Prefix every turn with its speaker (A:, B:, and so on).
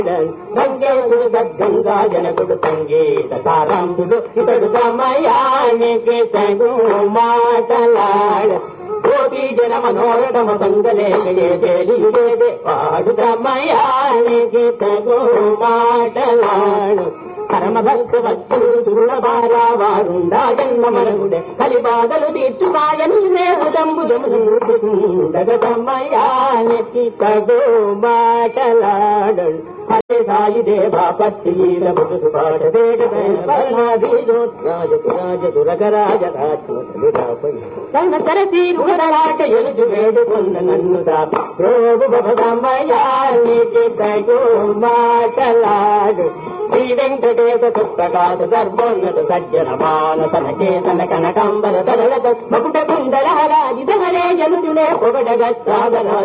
A: గంగేశుడు గద్గంగా జనకుడు సంగీత సారాంశుడు ఇతడు సమయానికి తగు మాటలాడు కోటి జన మనోరమ సంగలేదే వాడు సమయానికి తగు మాటలాడు పరమ భక్త భక్తుడు దుర్లభారా వారుండా జన్మ మరుగుడే కలి బాధలు తీర్చుమాయను మేహుదంబు జముడగమయానికి తగు మాటలాడు అదే సాయి దేవా పత్తి పురుషు పాట రాజ తన తరసి రుగరాట ఎలుచు వేడుకొంద నన్ను దాపి ప్రోగు బభదమయానికి తగు మాటలాడు శ్రీ వెంకటేశ పుస్తకాత సర్వోన్నత సజ్జన మానసన చేతన కనకంబర తరలత మకుట కుండలహరాజి ధరే జనుజునే పొగడగ సాగర